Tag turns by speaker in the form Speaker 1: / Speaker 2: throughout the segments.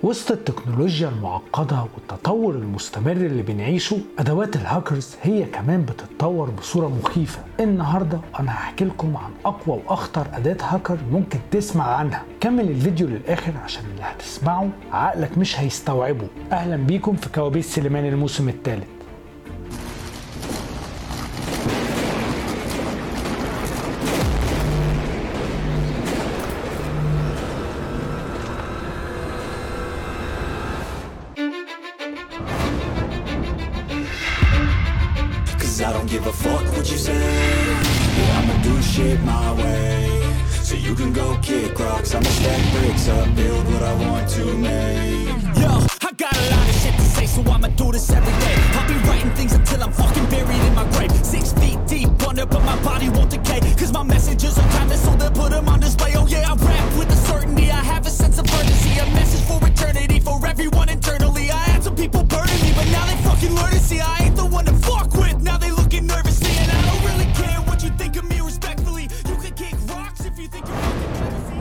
Speaker 1: وسط التكنولوجيا المعقدة والتطور المستمر اللي بنعيشه أدوات الهاكرز هي كمان بتتطور بصورة مخيفة النهاردة أنا هحكي لكم عن أقوى وأخطر أداة هاكر ممكن تسمع عنها كمل الفيديو للآخر عشان اللي هتسمعه عقلك مش هيستوعبه أهلا بيكم في كوابيس سليمان الموسم الثالث
Speaker 2: Cause I don't give a fuck what you say Yeah, I'ma do shit my way So you can go kick rocks I'ma stack bricks up, build what I want to make
Speaker 3: Yo, I got a lot of shit to say, so I'ma do this every day. I'll be writing things until I'm fucking buried in my grave. Six feet deep under, but my body won't decay. Cause my messages are timeless, so they'll put them on display. Oh yeah, I rap with a certainty. I have a sense of urgency, a message for eternity, for everyone internally. I had some people burning me, but now they fucking learn to see I ain't the one to fuck with. Now they looking nervously, and I don't really care what you think of me respectfully. You can kick rocks if you think you're fucking crazy.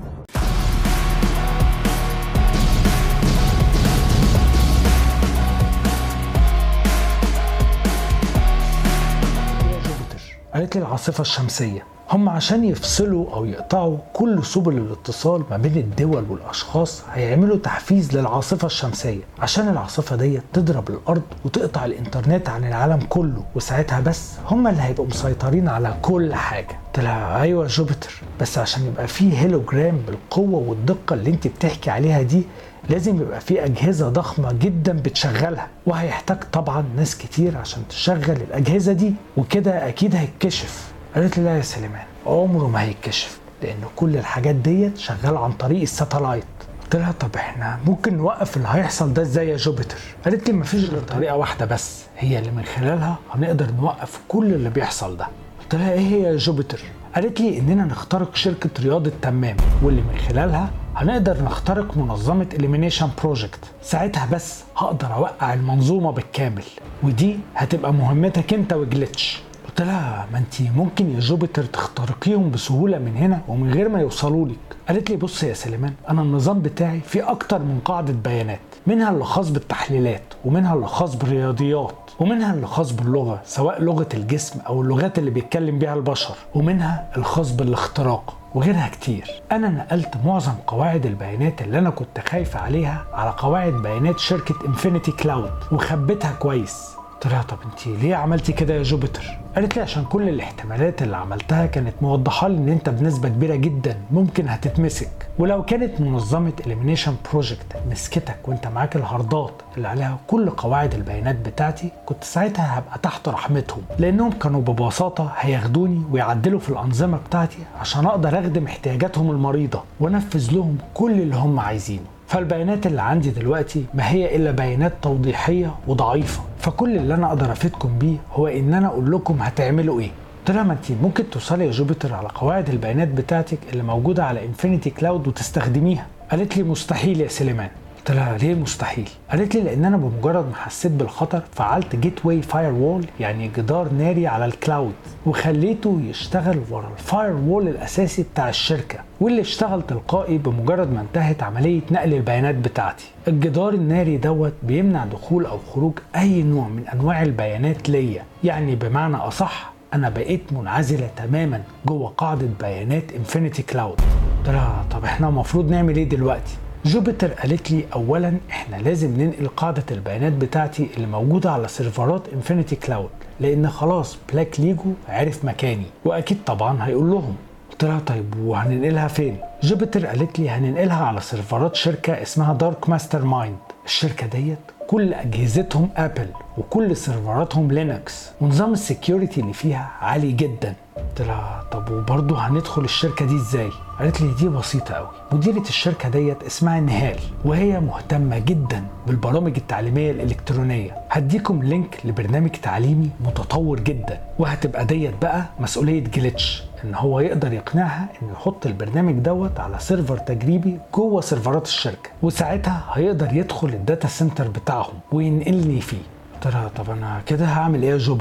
Speaker 1: جوبيتر قالت لي العاصفة الشمسية هم عشان يفصلوا أو يقطعوا كل سبل الاتصال ما بين الدول والأشخاص هيعملوا تحفيز للعاصفة الشمسية عشان العاصفة دي تضرب الأرض وتقطع الإنترنت عن العالم كله وساعتها بس هم اللي هيبقوا مسيطرين على كل حاجة قلت لها أيوة جوبيتر بس عشان يبقى فيه هيلوجرام بالقوة والدقة اللي انت بتحكي عليها دي لازم يبقى في أجهزة ضخمة جدا بتشغلها وهيحتاج طبعا ناس كتير عشان تشغل الأجهزة دي وكده أكيد هيتكشف قالت لي لا يا سليمان عمره ما هيتكشف لأن كل الحاجات ديت شغالة عن طريق الساتلايت قلت لها طب احنا ممكن نوقف اللي هيحصل ده ازاي يا جوبيتر قالت لي مفيش غير طريقة واحدة بس هي اللي من خلالها هنقدر نوقف كل اللي بيحصل ده قلت لها ايه هي يا جوبيتر قالت لي اننا نخترق شركة رياض التمام واللي من خلالها هنقدر نخترق منظمة إليمينيشن بروجكت ساعتها بس هقدر أوقع المنظومة بالكامل ودي هتبقى مهمتك أنت وجلتش قلت لها ما انت ممكن يا جوبيتر تخترقيهم بسهولة من هنا ومن غير ما يوصلوا لك قالت لي بص يا سليمان أنا النظام بتاعي فيه أكتر من قاعدة بيانات منها اللي خاص بالتحليلات ومنها اللي خاص بالرياضيات ومنها اللي خاص باللغة سواء لغة الجسم أو اللغات اللي بيتكلم بيها البشر ومنها الخاص بالاختراق وغيرها كتير انا نقلت معظم قواعد البيانات اللي انا كنت خايف عليها على قواعد بيانات شركة انفينيتي كلاود وخبيتها كويس قلت لها طب انت ليه عملتي كده يا جوبيتر قالت لي عشان كل الاحتمالات اللي عملتها كانت موضحه لي ان انت بنسبه كبيره جدا ممكن هتتمسك ولو كانت منظمه اليمينيشن بروجكت مسكتك وانت معاك الهاردات اللي عليها كل قواعد البيانات بتاعتي كنت ساعتها هبقى تحت رحمتهم لانهم كانوا ببساطه هياخدوني ويعدلوا في الانظمه بتاعتي عشان اقدر اخدم احتياجاتهم المريضه وانفذ لهم كل اللي هم عايزينه فالبيانات اللي عندي دلوقتي ما هي الا بيانات توضيحيه وضعيفه فكل اللي انا اقدر افيدكم بيه هو ان انا اقول لكم هتعملوا ايه قلت لها ما انت ممكن توصلي يا جوبيتر على قواعد البيانات بتاعتك اللي موجوده على انفينيتي كلاود وتستخدميها قالت لي مستحيل يا سليمان قلت لها ليه مستحيل؟ قالت لي لان انا بمجرد ما حسيت بالخطر فعلت جيت واي فاير وول يعني جدار ناري على الكلاود وخليته يشتغل ورا الفاير وول الاساسي بتاع الشركه واللي اشتغل تلقائي بمجرد ما انتهت عمليه نقل البيانات بتاعتي. الجدار الناري دوت بيمنع دخول او خروج اي نوع من انواع البيانات ليا يعني بمعنى اصح انا بقيت منعزله تماما جوه قاعده بيانات انفينيتي كلاود. قلت لها طب احنا المفروض نعمل ايه دلوقتي؟ جوبيتر قالت لي اولا احنا لازم ننقل قاعده البيانات بتاعتي اللي موجوده على سيرفرات انفينيتي كلاود لان خلاص بلاك ليجو عرف مكاني واكيد طبعا هيقول لهم قلت لها طيب وهننقلها فين جوبيتر قالت لي هننقلها على سيرفرات شركه اسمها دارك ماستر مايند الشركه ديت كل اجهزتهم ابل وكل سيرفراتهم لينكس ونظام السكيورتي اللي فيها عالي جدا قلت لها طب وبرضه هندخل الشركه دي ازاي قالت لي دي بسيطه قوي مديره الشركه ديت اسمها نهال وهي مهتمه جدا بالبرامج التعليميه الالكترونيه هديكم لينك لبرنامج تعليمي متطور جدا وهتبقى ديت بقى مسؤوليه جليتش ان هو يقدر يقنعها انه يحط البرنامج دوت على سيرفر تجريبي جوه سيرفرات الشركه وساعتها هيقدر يدخل الداتا سنتر بتاعهم وينقلني فيه قلت لها طب انا كده هعمل ايه يا جوبيتر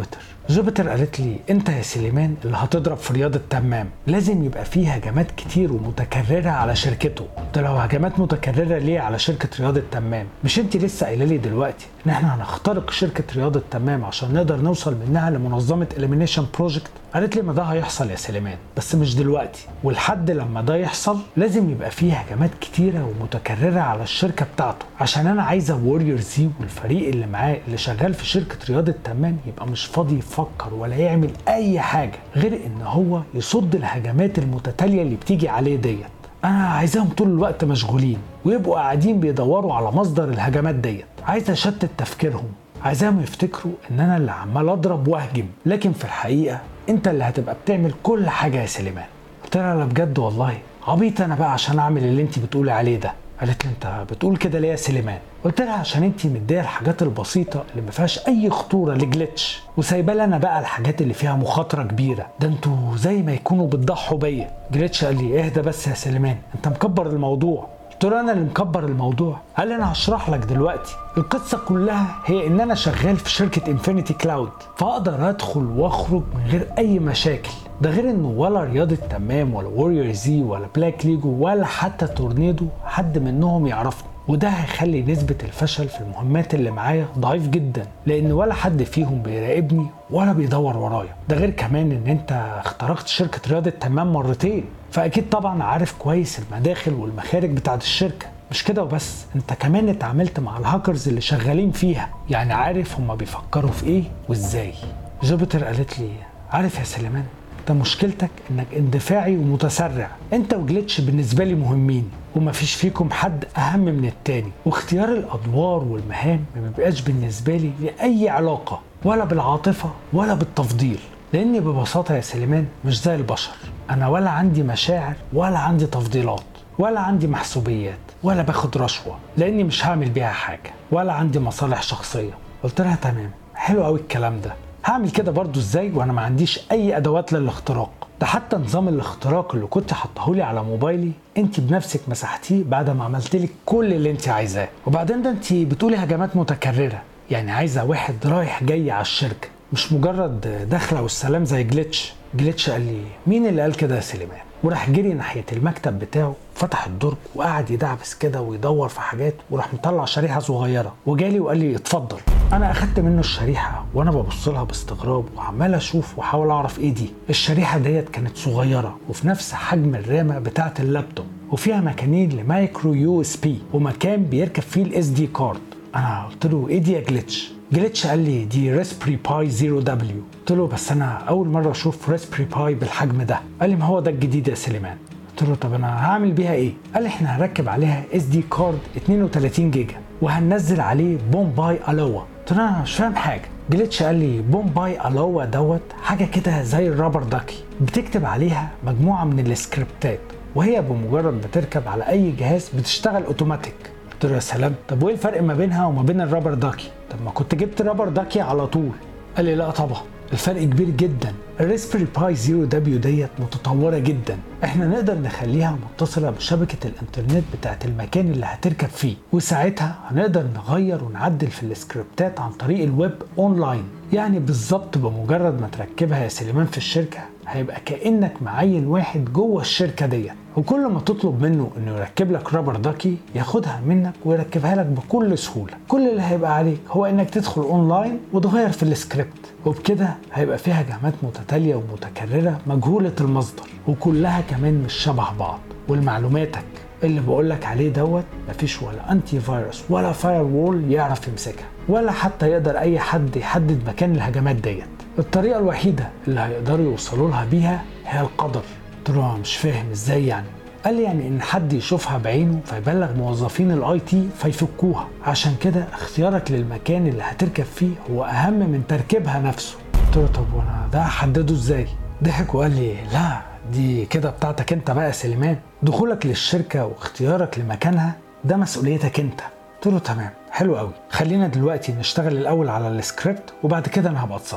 Speaker 1: جوبيتر قالت لي انت يا سليمان اللي هتضرب في رياض التمام لازم يبقى فيه هجمات كتير ومتكرره على شركته قلت لو هجمات متكرره ليه على شركه رياض التمام مش انت لسه قايله لي دلوقتي ان احنا هنخترق شركه رياض التمام عشان نقدر نوصل منها لمنظمه اليمينيشن بروجكت قالت لي ما ده هيحصل يا سليمان بس مش دلوقتي ولحد لما ده يحصل لازم يبقى فيه هجمات كتيره ومتكرره على الشركه بتاعته عشان انا عايزه وورير زي والفريق اللي معاه اللي شغال في شركه رياض التمام يبقى مش فاضي يفكر ولا يعمل اي حاجه غير ان هو يصد الهجمات المتتاليه اللي بتيجي عليه ديت انا عايزاهم طول الوقت مشغولين ويبقوا قاعدين بيدوروا على مصدر الهجمات ديت عايز اشتت تفكيرهم عايزاهم يفتكروا ان انا اللي عمال اضرب واهجم لكن في الحقيقه انت اللي هتبقى بتعمل كل حاجه يا سليمان قلت لها لا بجد والله عبيط انا بقى عشان اعمل اللي انت بتقولي عليه ده قالت لي انت بتقول كده ليه يا سليمان قلت لها عشان انت مديه الحاجات البسيطه اللي ما فيهاش اي خطوره لجلتش وسايبه لي انا بقى الحاجات اللي فيها مخاطره كبيره ده انتوا زي ما يكونوا بتضحوا بيا جلتش قال لي اهدى بس يا سليمان انت مكبر الموضوع قلت له انا اللي مكبر الموضوع قال لي انا هشرح لك دلوقتي القصه كلها هي ان انا شغال في شركه انفينيتي كلاود فاقدر ادخل واخرج من غير اي مشاكل ده غير انه ولا رياضة تمام ولا وورير زي ولا بلاك ليجو ولا حتى تورنيدو حد منهم يعرفني وده هيخلي نسبة الفشل في المهمات اللي معايا ضعيف جدا لأن ولا حد فيهم بيراقبني ولا بيدور ورايا ده غير كمان إن أنت اخترقت شركة رياضة تمام مرتين فأكيد طبعا عارف كويس المداخل والمخارج بتاعت الشركة مش كده وبس انت كمان اتعاملت مع الهاكرز اللي شغالين فيها يعني عارف هما بيفكروا في ايه وازاي جوبيتر قالت لي عارف يا سليمان انت مشكلتك انك اندفاعي ومتسرع انت وجليتش بالنسبه لي مهمين ومفيش فيكم حد اهم من التاني واختيار الادوار والمهام ما بيبقاش بالنسبه لي لاي علاقه ولا بالعاطفه ولا بالتفضيل لاني ببساطه يا سليمان مش زي البشر انا ولا عندي مشاعر ولا عندي تفضيلات ولا عندي محسوبيات ولا باخد رشوه لاني مش هعمل بيها حاجه ولا عندي مصالح شخصيه قلت لها تمام حلو قوي الكلام ده هعمل كده برضو ازاي وانا ما عنديش اي ادوات للاختراق ده حتى نظام الاختراق اللي كنت حاطهولي على موبايلي انت بنفسك مسحتيه بعد ما عملت لك كل اللي انت عايزاه وبعدين ده انت بتقولي هجمات متكرره يعني عايزه واحد رايح جاي على الشركه مش مجرد دخله والسلام زي جليتش جليتش قال لي مين اللي قال كده يا سليمان وراح جري ناحيه المكتب بتاعه فتح الدرج وقعد يدعبس كده ويدور في حاجات وراح مطلع شريحه صغيره وجالي وقال لي اتفضل انا اخدت منه الشريحه وانا ببص لها باستغراب وعمال اشوف واحاول اعرف ايه دي الشريحه ديت كانت صغيره وفي نفس حجم الرامه بتاعه اللابتوب وفيها مكانين لمايكرو يو اس بي ومكان بيركب فيه الاس دي كارد انا قلت له ايه دي يا جليتش جليتش قال لي دي ريسبري باي 0 دبليو قلت له بس انا اول مره اشوف ريسبري باي بالحجم ده قال لي ما هو ده الجديد يا سليمان قلت له طب انا هعمل بيها ايه قال لي احنا هنركب عليها اس دي كارد 32 جيجا وهننزل عليه بومباي الوا قلت له انا مش فاهم حاجه جليتش قال لي بومباي الوا دوت حاجه كده زي الرابر داكي بتكتب عليها مجموعه من السكريبتات وهي بمجرد بتركب على اي جهاز بتشتغل اوتوماتيك قلت له يا سلام طب وايه الفرق ما بينها وما بين الرابر داكي طب ما كنت جبت رابر داكي على طول قال لي لا طبعا الفرق كبير جدا الريسبري باي 0 دبليو ديت متطوره جدا احنا نقدر نخليها متصله بشبكه الانترنت بتاعت المكان اللي هتركب فيه وساعتها هنقدر نغير ونعدل في السكريبتات عن طريق الويب اونلاين يعني بالظبط بمجرد ما تركبها يا سليمان في الشركه هيبقى كانك معين واحد جوه الشركه ديت وكل ما تطلب منه انه يركب لك رابر داكي ياخدها منك ويركبها لك بكل سهوله كل اللي هيبقى عليك هو انك تدخل اونلاين وتغير في السكريبت وبكده هيبقى فيها هجمات متتاليه ومتكرره مجهوله المصدر وكلها كمان مش شبه بعض والمعلوماتك اللي بقولك عليه دوت مفيش ولا انتي فيروس ولا فاير وول يعرف يمسكها ولا حتى يقدر اي حد يحدد مكان الهجمات ديت الطريقه الوحيده اللي هيقدروا يوصلوا لها بيها هي القدر قلت له مش فاهم ازاي يعني قال لي يعني ان حد يشوفها بعينه فيبلغ موظفين الاي تي فيفكوها عشان كده اختيارك للمكان اللي هتركب فيه هو اهم من تركيبها نفسه قلت له طب وانا ده هحدده ازاي ضحك وقال لي لا دي كده بتاعتك انت بقى يا سليمان دخولك للشركه واختيارك لمكانها ده مسؤوليتك انت قلت له تمام حلو قوي خلينا دلوقتي نشتغل الاول على السكريبت وبعد كده انا هبقى اتصرف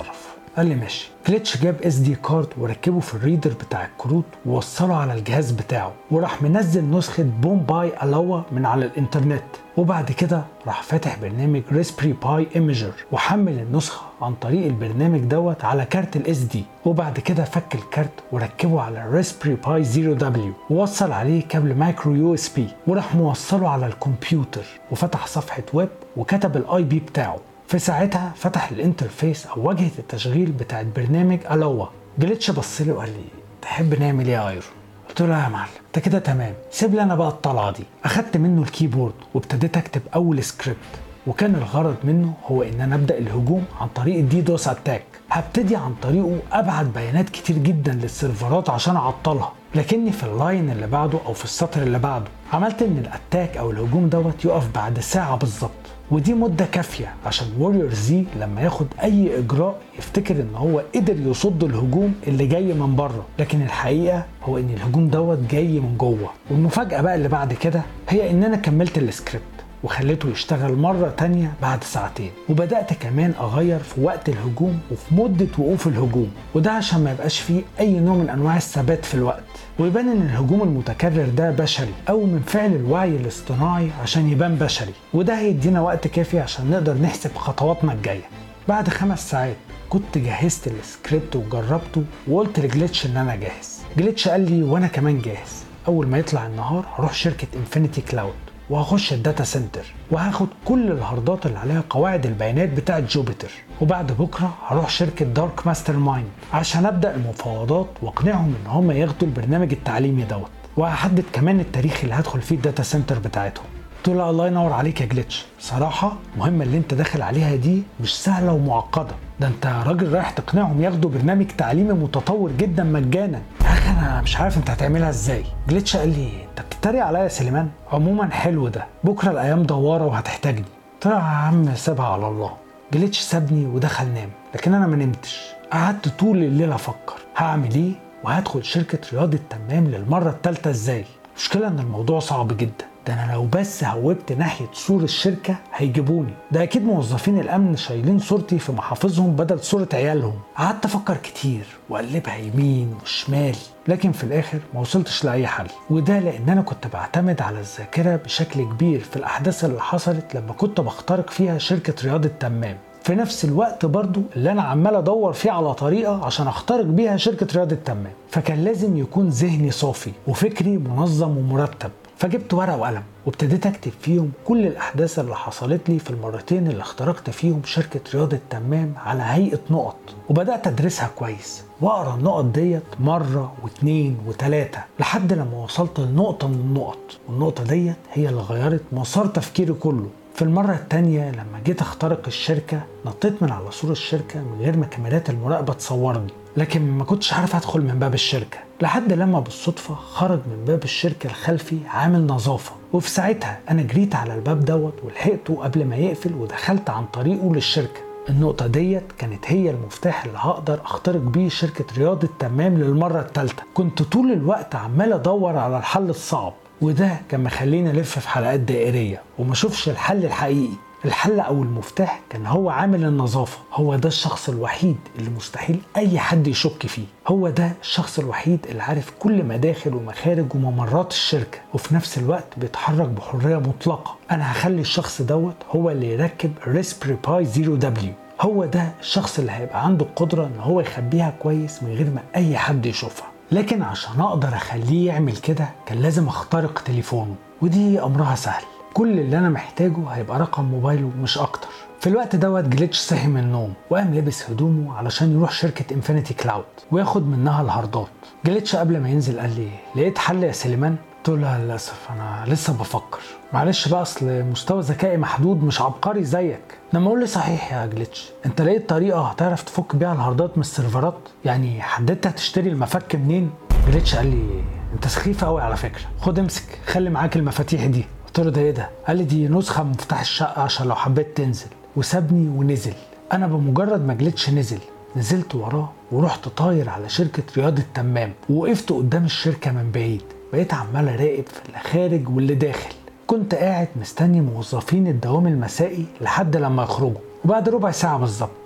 Speaker 1: قال لي ماشي جليتش جاب اس دي كارد وركبه في الريدر بتاع الكروت ووصله على الجهاز بتاعه وراح منزل نسخه بومباي الاوا من على الانترنت وبعد كده راح فاتح برنامج ريسبري باي ايميجر وحمل النسخه عن طريق البرنامج دوت على كارت الاس دي وبعد كده فك الكارت وركبه على الريسبري باي 0 دبليو ووصل عليه كابل مايكرو يو اس بي وراح موصله على الكمبيوتر وفتح صفحه ويب وكتب الاي بي بتاعه في ساعتها فتح الانترفيس او واجهه التشغيل بتاعت برنامج الاوا جليتش بص لي وقال لي تحب نعمل ايه يا ايرون قلت له يا معلم انت كده تمام سيب لي انا بقى الطلعه دي اخدت منه الكيبورد وابتديت اكتب اول سكريبت وكان الغرض منه هو ان انا ابدا الهجوم عن طريق الدي دوس اتاك هبتدي عن طريقه ابعت بيانات كتير جدا للسيرفرات عشان اعطلها لكني في اللاين اللي بعده او في السطر اللي بعده عملت ان الاتاك او الهجوم دوت يقف بعد ساعه بالظبط ودي مدة كافية عشان وورير زي لما ياخد أي إجراء يفتكر إن هو قدر يصد الهجوم اللي جاي من بره، لكن الحقيقة هو إن الهجوم دوت جاي من جوه، والمفاجأة بقى اللي بعد كده هي إن أنا كملت السكريبت وخليته يشتغل مرة تانية بعد ساعتين وبدأت كمان أغير في وقت الهجوم وفي مدة وقوف الهجوم وده عشان ما يبقاش فيه أي نوع من أنواع الثبات في الوقت ويبان ان الهجوم المتكرر ده بشري او من فعل الوعي الاصطناعي عشان يبان بشري وده هيدينا وقت كافي عشان نقدر نحسب خطواتنا الجايه بعد خمس ساعات كنت جهزت السكريبت وجربته وقلت لجليتش ان انا جاهز جليتش قال لي وانا كمان جاهز اول ما يطلع النهار هروح شركه انفينيتي كلاود وهخش الداتا سنتر وهاخد كل الهاردات اللي عليها قواعد البيانات بتاعه جوبيتر وبعد بكره هروح شركه دارك ماستر مايند عشان ابدا المفاوضات واقنعهم ان هم ياخدوا البرنامج التعليمي دوت وهحدد كمان التاريخ اللي هدخل فيه الداتا سنتر بتاعتهم قلت له الله ينور عليك يا جليتش صراحة المهمة اللي انت داخل عليها دي مش سهلة ومعقدة ده انت راجل رايح تقنعهم ياخدوا برنامج تعليمي متطور جدا مجانا يا اخي انا مش عارف انت هتعملها ازاي جليتش قال لي انت بتتريق عليا يا سليمان عموما حلو ده بكرة الايام دوارة وهتحتاجني قلت له يا عم سيبها على الله جليتش سابني ودخل نام لكن انا ما نمتش قعدت طول الليل افكر هعمل ايه وهدخل شركة رياض التمام للمرة التالتة ازاي المشكلة ان الموضوع صعب جدا ده انا لو بس هوبت ناحيه سور الشركه هيجيبوني ده اكيد موظفين الامن شايلين صورتي في محافظهم بدل صوره عيالهم قعدت افكر كتير واقلبها يمين وشمال لكن في الاخر ما وصلتش لاي حل وده لان انا كنت بعتمد على الذاكره بشكل كبير في الاحداث اللي حصلت لما كنت بخترق فيها شركه رياض التمام في نفس الوقت برضو اللي انا عمال ادور فيه على طريقه عشان اخترق بيها شركه رياض التمام فكان لازم يكون ذهني صافي وفكري منظم ومرتب فجبت ورقه وقلم وابتديت اكتب فيهم كل الاحداث اللي حصلت لي في المرتين اللي اخترقت فيهم شركه رياض التمام على هيئه نقط وبدات ادرسها كويس واقرا النقط ديت مره واتنين وتلاته لحد لما وصلت لنقطه من النقط والنقطه ديت هي اللي غيرت مسار تفكيري كله في المرة التانية لما جيت اخترق الشركة نطيت من على سور الشركة من غير ما كاميرات المراقبة تصورني لكن ما كنتش عارف ادخل من باب الشركة لحد لما بالصدفة خرج من باب الشركة الخلفي عامل نظافة وفي ساعتها انا جريت على الباب دوت ولحقته قبل ما يقفل ودخلت عن طريقه للشركة النقطة ديت كانت هي المفتاح اللي هقدر اخترق بيه شركة رياض التمام للمرة التالتة كنت طول الوقت عمال ادور على الحل الصعب وده كان مخليني الف في حلقات دائريه وما اشوفش الحل الحقيقي الحل او المفتاح كان هو عامل النظافه هو ده الشخص الوحيد اللي مستحيل اي حد يشك فيه هو ده الشخص الوحيد اللي عارف كل مداخل ومخارج وممرات الشركه وفي نفس الوقت بيتحرك بحريه مطلقه انا هخلي الشخص دوت هو اللي يركب ريسبري باي 0 دبليو هو ده الشخص اللي هيبقى عنده القدره ان هو يخبيها كويس من غير ما اي حد يشوفها لكن عشان اقدر اخليه يعمل كده كان لازم اخترق تليفونه ودي امرها سهل كل اللي انا محتاجه هيبقى رقم موبايله مش اكتر في الوقت دوت جليتش صحي من النوم وقام لابس هدومه علشان يروح شركة انفينيتي كلاود وياخد منها الهاردات جليتش قبل ما ينزل قال لي لقيت حل يا سليمان قلت له لا للاسف انا لسه بفكر معلش بقى اصل مستوى ذكائي محدود مش عبقري زيك لما اقول لي صحيح يا جليتش انت لقيت طريقه هتعرف تفك بيها الهاردات من السيرفرات يعني حددت هتشتري المفك منين جليتش قال لي انت سخيف قوي على فكره خد امسك خلي معاك المفاتيح دي قلت له ده ايه ده قال لي دي نسخه من مفتاح الشقه عشان لو حبيت تنزل وسابني ونزل انا بمجرد ما جليتش نزل نزلت وراه ورحت طاير على شركة رياض التمام ووقفت قدام الشركة من بعيد بقيت عمال اراقب في اللي خارج واللي داخل كنت قاعد مستني موظفين الدوام المسائي لحد لما يخرجوا وبعد ربع ساعة بالظبط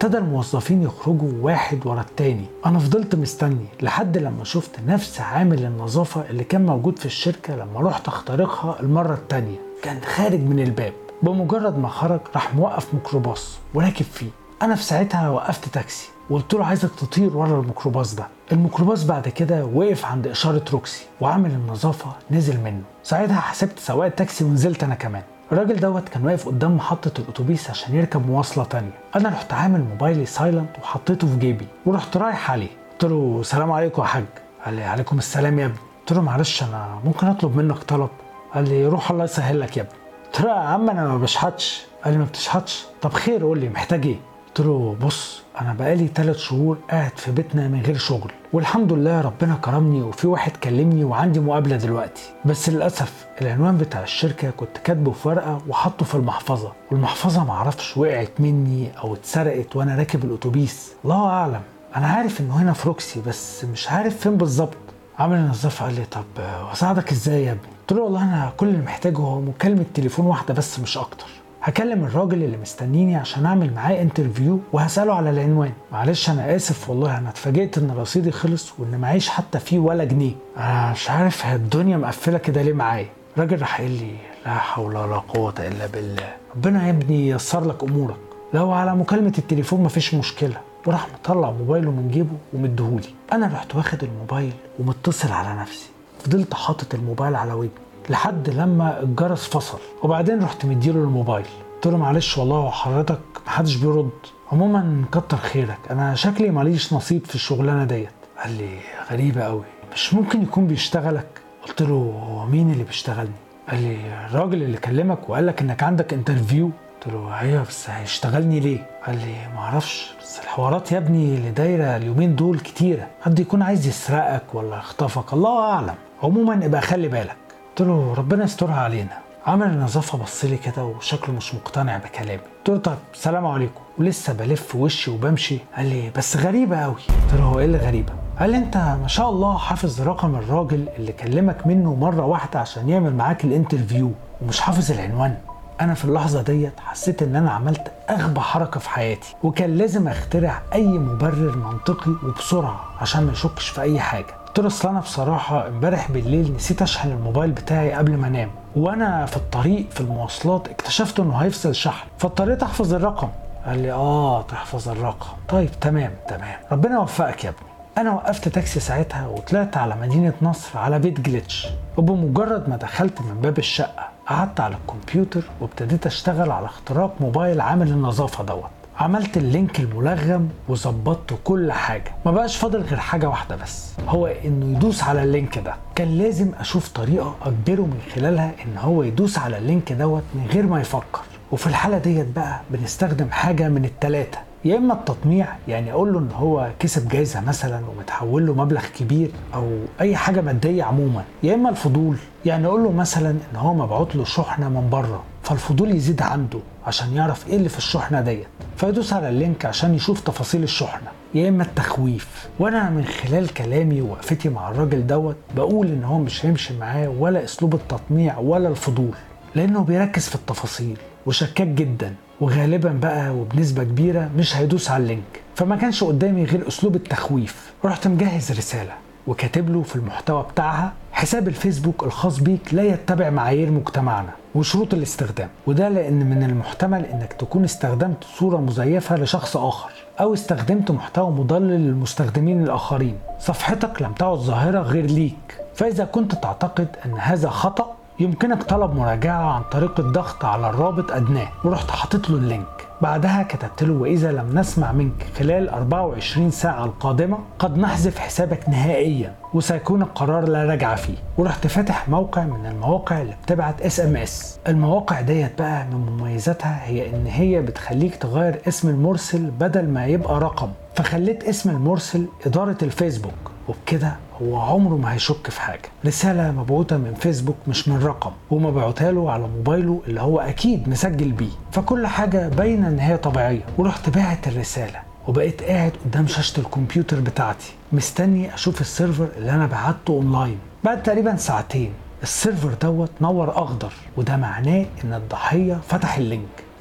Speaker 1: ابتدى الموظفين يخرجوا واحد ورا التاني انا فضلت مستني لحد لما شفت نفس عامل النظافة اللي كان موجود في الشركة لما رحت اخترقها المرة التانية كان خارج من الباب بمجرد ما خرج راح موقف ميكروباص وراكب فيه انا في ساعتها وقفت تاكسي وقلت له عايزك تطير ورا الميكروباص ده الميكروباص بعد كده وقف عند اشاره روكسي وعامل النظافه نزل منه ساعتها حسبت سواق التاكسي ونزلت انا كمان الراجل دوت كان واقف قدام محطة الأتوبيس عشان يركب مواصلة تانية أنا رحت عامل موبايلي سايلنت وحطيته في جيبي ورحت رايح عليه قلت له سلام عليكم يا حاج قال لي عليكم السلام يا ابني قلت له معلش أنا ممكن أطلب منك طلب قال لي روح الله يسهل لك يا ابني قلت له يا عم أنا ما بشحتش قال لي ما بتشحتش طب خير قول لي محتاج إيه قلت له بص انا بقالي ثلاث شهور قاعد في بيتنا من غير شغل والحمد لله ربنا كرمني وفي واحد كلمني وعندي مقابله دلوقتي بس للاسف العنوان بتاع الشركه كنت كاتبه في ورقه وحطه في المحفظه والمحفظه معرفش وقعت مني او اتسرقت وانا راكب الاتوبيس الله اعلم انا عارف انه هنا في روكسي بس مش عارف فين بالظبط عامل النظافه قال لي طب واساعدك ازاي يا ابني قلت له والله انا كل اللي محتاجه هو مكالمه تليفون واحده بس مش اكتر هكلم الراجل اللي مستنيني عشان اعمل معاه انترفيو وهساله على العنوان معلش انا اسف والله انا اتفاجئت ان رصيدي خلص وان معيش حتى فيه ولا جنيه انا مش عارف هي الدنيا مقفله كده ليه معايا الراجل راح قال لي لا حول ولا قوه الا بالله ربنا يا ابني ييسر لك امورك لو على مكالمه التليفون مفيش مشكله وراح مطلع موبايله من جيبه ومديهولي انا رحت واخد الموبايل ومتصل على نفسي فضلت حاطط الموبايل على ودني لحد لما الجرس فصل وبعدين رحت مديله الموبايل قلت له معلش والله حضرتك محدش بيرد عموما كتر خيرك انا شكلي ماليش نصيب في الشغلانه ديت قال لي غريبه قوي مش ممكن يكون بيشتغلك قلت له هو مين اللي بيشتغلني قال لي الراجل اللي كلمك وقال لك انك عندك انترفيو قلت له ايوه بس هيشتغلني ليه قال لي معرفش بس الحوارات يا ابني اللي دايره اليومين دول كتيره حد يكون عايز يسرقك ولا يخطفك الله اعلم عموما ابقى خلي بالك قلت له ربنا يسترها علينا عمل النظافة بص لي كده وشكله مش مقتنع بكلامي قلت له طب سلام عليكم ولسه بلف وشي وبمشي قال لي بس غريبة قوي قلت له هو ايه اللي غريبة قال لي انت ما شاء الله حافظ رقم الراجل اللي كلمك منه مرة واحدة عشان يعمل معاك الانترفيو ومش حافظ العنوان انا في اللحظه ديت حسيت ان انا عملت اغبى حركه في حياتي وكان لازم اخترع اي مبرر منطقي وبسرعه عشان ما يشكش في اي حاجه قلت له اصل انا بصراحه امبارح بالليل نسيت اشحن الموبايل بتاعي قبل ما انام وانا في الطريق في المواصلات اكتشفت انه هيفصل شحن فاضطريت احفظ الرقم قال لي اه تحفظ الرقم طيب تمام تمام ربنا يوفقك يا ابني انا وقفت تاكسي ساعتها وطلعت على مدينه نصر على بيت جليتش وبمجرد ما دخلت من باب الشقه قعدت على الكمبيوتر وابتديت اشتغل على اختراق موبايل عامل النظافه دوت عملت اللينك الملغم وظبطت كل حاجه ما بقاش فاضل غير حاجه واحده بس هو انه يدوس على اللينك ده كان لازم اشوف طريقه اجبره من خلالها ان هو يدوس على اللينك دوت من غير ما يفكر وفي الحاله ديت بقى بنستخدم حاجه من التلاته يا اما التطميع يعني اقول له ان هو كسب جايزه مثلا ومتحول له مبلغ كبير او اي حاجه ماديه عموما يا اما الفضول يعني اقول له مثلا ان هو مبعوت له شحنه من بره فالفضول يزيد عنده عشان يعرف ايه اللي في الشحنه ديت فيدوس على اللينك عشان يشوف تفاصيل الشحنه يا اما التخويف وانا من خلال كلامي ووقفتي مع الراجل دوت بقول ان هو مش هيمشي معاه ولا اسلوب التطميع ولا الفضول لانه بيركز في التفاصيل وشكاك جدا وغالبا بقى وبنسبة كبيرة مش هيدوس على اللينك فما كانش قدامي غير أسلوب التخويف رحت مجهز رسالة وكاتب له في المحتوى بتاعها حساب الفيسبوك الخاص بيك لا يتبع معايير مجتمعنا وشروط الاستخدام وده لأن من المحتمل إنك تكون استخدمت صورة مزيفة لشخص آخر أو استخدمت محتوى مضلل للمستخدمين الآخرين صفحتك لم تعد ظاهرة غير ليك فإذا كنت تعتقد أن هذا خطأ يمكنك طلب مراجعة عن طريق الضغط على الرابط أدناه ورحت حاطط له اللينك بعدها كتبت له وإذا لم نسمع منك خلال 24 ساعة القادمة قد نحذف حسابك نهائيا وسيكون القرار لا رجعة فيه ورحت فاتح موقع من المواقع اللي بتبعت اس ام اس المواقع ديت بقى من مميزاتها هي ان هي بتخليك تغير اسم المرسل بدل ما يبقى رقم فخليت اسم المرسل إدارة الفيسبوك وبكده هو عمره ما هيشك في حاجه رساله مبعوثه من فيسبوك مش من رقم ومبعوتها له على موبايله اللي هو اكيد مسجل بيه فكل حاجه باينه ان هي طبيعيه ورحت باعت الرساله وبقيت قاعد قدام شاشه الكمبيوتر بتاعتي مستني اشوف السيرفر اللي انا بعته اونلاين بعد تقريبا ساعتين السيرفر دوت نور اخضر وده معناه ان الضحيه فتح اللينك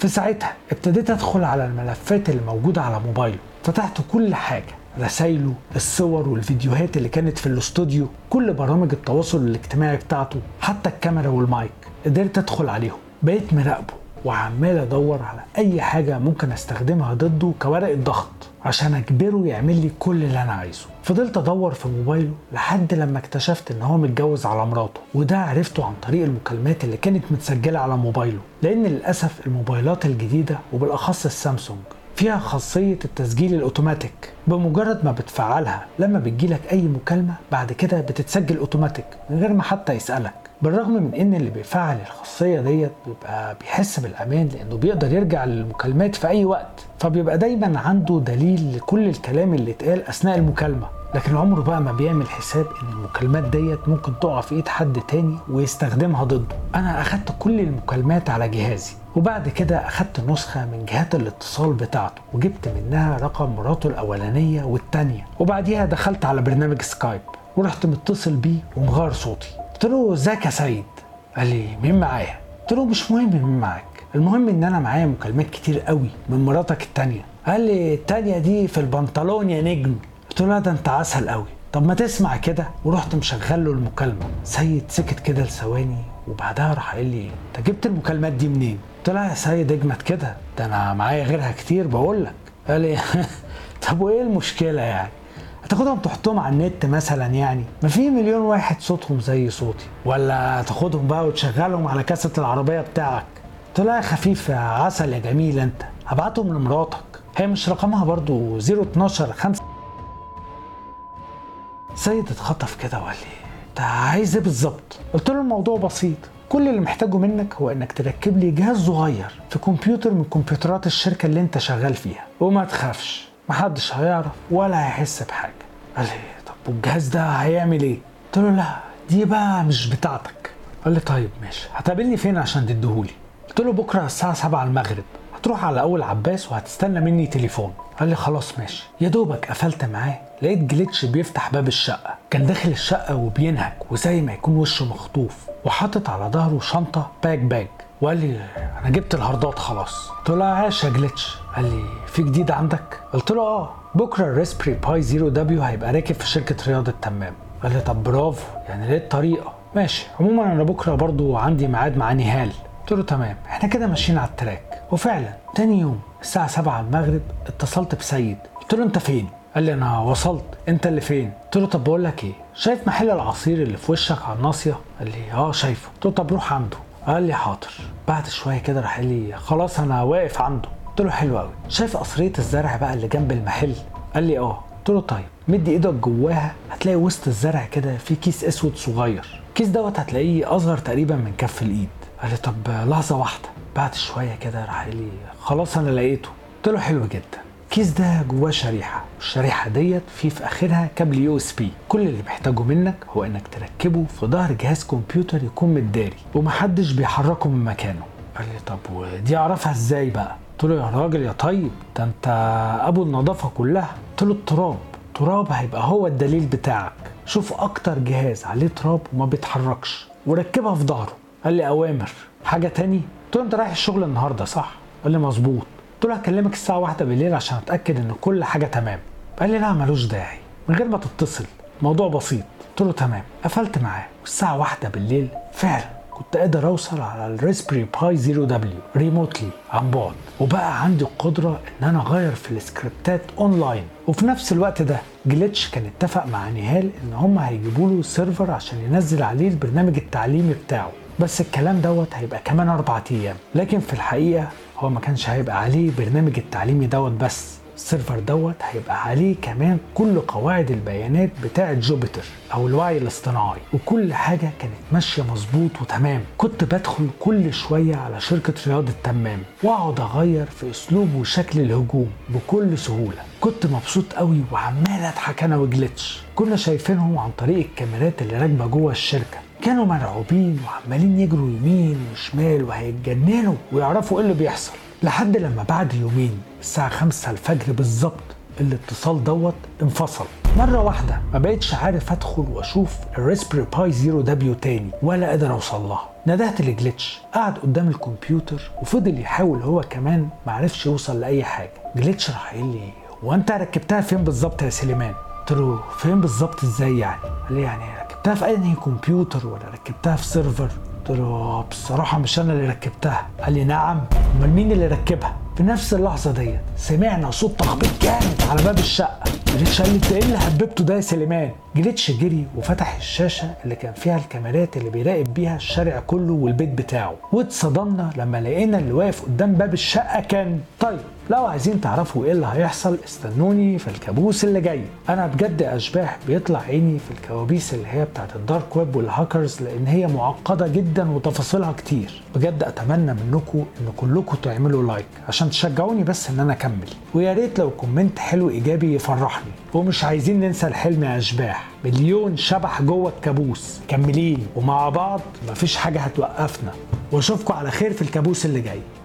Speaker 1: في ساعتها ابتديت ادخل على الملفات اللي موجوده على موبايله فتحت كل حاجه رسايله الصور والفيديوهات اللي كانت في الاستوديو كل برامج التواصل الاجتماعي بتاعته حتى الكاميرا والمايك قدرت ادخل عليهم بقيت مراقبه وعمال ادور على اي حاجه ممكن استخدمها ضده كورقه ضغط عشان اجبره يعمل لي كل اللي انا عايزه فضلت ادور في موبايله لحد لما اكتشفت ان هو متجوز على مراته وده عرفته عن طريق المكالمات اللي كانت متسجله على موبايله لان للاسف الموبايلات الجديده وبالاخص السامسونج فيها خاصية التسجيل الأوتوماتيك بمجرد ما بتفعلها لما بتجيلك أي مكالمة بعد كده بتتسجل أوتوماتيك من غير ما حتى يسألك بالرغم من ان اللي بيفعل الخاصيه ديت بيبقى بيحس بالامان لانه بيقدر يرجع للمكالمات في اي وقت فبيبقى دايما عنده دليل لكل الكلام اللي اتقال اثناء المكالمه لكن عمره بقى ما بيعمل حساب ان المكالمات ديت ممكن تقع في ايد حد تاني ويستخدمها ضده انا اخدت كل المكالمات على جهازي وبعد كده اخدت نسخه من جهات الاتصال بتاعته وجبت منها رقم مراته الاولانيه والتانيه وبعديها دخلت على برنامج سكايب ورحت متصل بيه ومغير صوتي قلت له ازيك يا سيد قال لي مين معايا قلت له مش مهم مين معاك المهم ان انا معايا مكالمات كتير قوي من مراتك التانية قال لي التانية دي في البنطلون يا نجم قلت له لا ده انت عسل قوي طب ما تسمع كده ورحت مشغل له المكالمة سيد سكت كده لثواني وبعدها راح قال لي انت جبت المكالمات دي منين قلت له يا سيد اجمد كده ده انا معايا غيرها كتير بقول لك قال لي طب وايه المشكلة يعني هتاخدهم تحطهم على النت مثلا يعني ما في مليون واحد صوتهم زي صوتي ولا تاخدهم بقى وتشغلهم على كاسة العربية بتاعك قلت له يا خفيف يا عسل يا جميل انت هبعتهم لمراتك هي مش رقمها برضو 012 5 سيد اتخطف كده وقال لي انت عايز ايه بالظبط قلت له الموضوع بسيط كل اللي محتاجه منك هو انك تركب لي جهاز صغير في كمبيوتر من كمبيوترات الشركه اللي انت شغال فيها وما تخافش محدش هيعرف ولا هيحس بحاجه قال لي طب والجهاز ده هيعمل ايه قلت له لا دي بقى مش بتاعتك قال لي طيب ماشي هتقابلني فين عشان تديهولي قلت له بكره الساعه 7 المغرب هتروح على اول عباس وهتستنى مني تليفون قال لي خلاص ماشي يا دوبك قفلت معاه لقيت جليتش بيفتح باب الشقه كان داخل الشقه وبينهك وزي ما يكون وشه مخطوف وحاطط على ظهره شنطه باك باك وقال لي انا جبت الهاردات خلاص قلت له عاش يا جليتش قال لي في جديد عندك قلت له اه بكره الريسبري باي زيرو دبليو هيبقى راكب في شركه رياض التمام قال لي طب برافو يعني لقيت طريقه ماشي عموما انا بكره برضو عندي ميعاد مع نهال قلت له تمام احنا كده ماشيين على التراك وفعلا تاني يوم الساعه 7 المغرب اتصلت بسيد قلت له انت فين قال لي انا وصلت انت اللي فين قلت له طب بقول لك ايه شايف محل العصير اللي في وشك على الناصيه قال لي اه شايفه قلت له طب روح عنده قال لي حاضر بعد شويه كده راح قال لي خلاص انا واقف عنده قلت له حلو قوي شايف قصريه الزرع بقى اللي جنب المحل قال لي اه قلت له طيب مد ايدك جواها هتلاقي وسط الزرع كده في كيس اسود صغير الكيس دوت هتلاقيه اصغر تقريبا من كف الايد قال لي طب لحظه واحده بعد شويه كده راح قال لي خلاص انا لقيته قلت له حلو جدا الكيس ده جواه شريحه والشريحه ديت في في اخرها كابل يو اس بي كل اللي محتاجه منك هو انك تركبه في ظهر جهاز كمبيوتر يكون متداري ومحدش بيحركه من مكانه قال لي طب ودي اعرفها ازاي بقى قلت له يا راجل يا طيب ده انت ابو النظافه كلها قلت له التراب تراب هيبقى هو الدليل بتاعك شوف اكتر جهاز عليه تراب وما بيتحركش وركبها في ظهره قال لي اوامر حاجه تاني قلت له انت رايح الشغل النهارده صح قال لي مظبوط قلت له هكلمك الساعه واحدة بالليل عشان اتاكد ان كل حاجه تمام قال لي لا ملوش داعي من غير ما تتصل موضوع بسيط قلت له تمام قفلت معاه والساعه واحدة بالليل فعلا كنت قادر اوصل على الريسبري باي 0 دبليو ريموتلي عن بعد وبقى عندي القدره ان انا اغير في السكريبتات اونلاين وفي نفس الوقت ده جليتش كان اتفق مع نهال ان هم هيجيبوا له سيرفر عشان ينزل عليه البرنامج التعليمي بتاعه بس الكلام دوت هيبقى كمان أربع أيام لكن في الحقيقة هو ما كانش هيبقى عليه برنامج التعليمي دوت بس السيرفر دوت هيبقى عليه كمان كل قواعد البيانات بتاعة جوبيتر او الوعي الاصطناعي وكل حاجة كانت ماشية مظبوط وتمام كنت بدخل كل شوية على شركة رياض التمام واقعد اغير في اسلوب وشكل الهجوم بكل سهولة كنت مبسوط قوي وعمال اضحك انا وجلتش كنا شايفينهم عن طريق الكاميرات اللي راكبة جوه الشركة كانوا مرعوبين وعمالين يجروا يمين وشمال وهيتجننوا ويعرفوا ايه اللي بيحصل لحد لما بعد يومين الساعة خمسة الفجر بالظبط الاتصال دوت انفصل مرة واحدة ما بقتش عارف ادخل واشوف الريسبري باي زيرو دبليو تاني ولا قادر اوصل لها ندهت لجليتش قعد قدام الكمبيوتر وفضل يحاول هو كمان معرفش يوصل لاي حاجه جليتش راح قايل لي هو انت ركبتها فين بالظبط يا سليمان قلت له فين بالظبط ازاي يعني قال لي يعني ركبتها في انهي كمبيوتر ولا ركبتها في سيرفر قلت له بصراحه مش انا اللي ركبتها قال لي نعم امال مين اللي ركبها في نفس اللحظه ديت سمعنا صوت تخبيط جامد على باب الشقه جليتش قال لي انت ايه اللي حببته ده يا سليمان جليتش جري وفتح الشاشه اللي كان فيها الكاميرات اللي بيراقب بيها الشارع كله والبيت بتاعه واتصدمنا لما لقينا اللي واقف قدام باب الشقه كان طيب لو عايزين تعرفوا ايه اللي هيحصل استنوني في الكابوس اللي جاي انا بجد اشباح بيطلع عيني في الكوابيس اللي هي بتاعت الدارك ويب والهاكرز لان هي معقده جدا وتفاصيلها كتير بجد اتمنى منكم ان كلكم تعملوا لايك عشان تشجعوني بس ان انا اكمل ويا ريت لو كومنت حلو ايجابي يفرحني ومش عايزين ننسى الحلم يا اشباح مليون شبح جوه الكابوس كملين ومع بعض مفيش حاجه هتوقفنا واشوفكم على خير في الكابوس اللي جاي